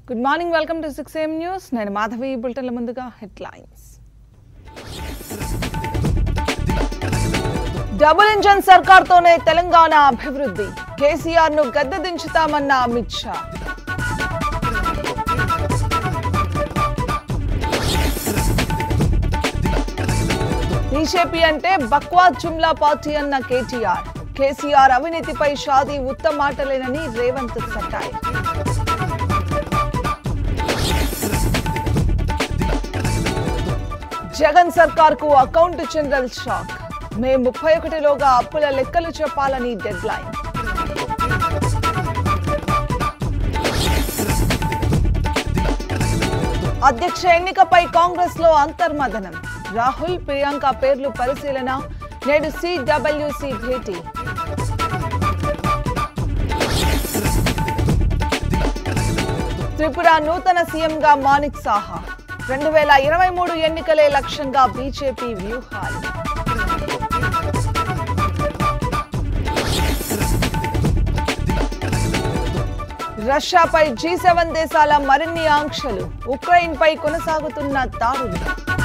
good morning welcome to six AM news నేను మాధవి బులెటిన్ల ముందుగా హెడ్లైన్స్ డబుల్ ఇంజన్ సర్కార్తోనే తెలంగాణ అభివృద్ధి కేసీఆర్ ను గద్దె దించుతామన్న అమిత్ షా బీజేపీ అంటే బక్వాద్ జుమ్లా పార్టీ అన్న కేటీఆర్ కేసీఆర్ అవినీతిపై షాదీ ఉత్తమ మాటలేనని రేవంత్ సట్టాయి జగన్ సర్కార్ కు అకౌంట్ జనరల్ షాక్ మే ముప్పై ఒకటిలోగా అప్పుల లెక్కలు చెప్పాలని డెడ్ లైన్ అధ్యక్ష ఎన్నికపై కాంగ్రెస్ లో అంతర్మదనం రాహుల్ ప్రియాంక పేర్లు పరిశీలన నేడు సిడబ్ల్యూసి భేటీ త్రిపుర నూతన సీఎంగా మాణిక్ సాహా రెండు వేల ఇరవై మూడు ఎన్నికలే లక్ష్యంగా బీజేపీ వ్యూహాలు రష్యాపై జీ సెవెన్ దేశాల మరిన్ని ఆంక్షలు ఉక్రెయిన్ పై కొనసాగుతున్న దాడులు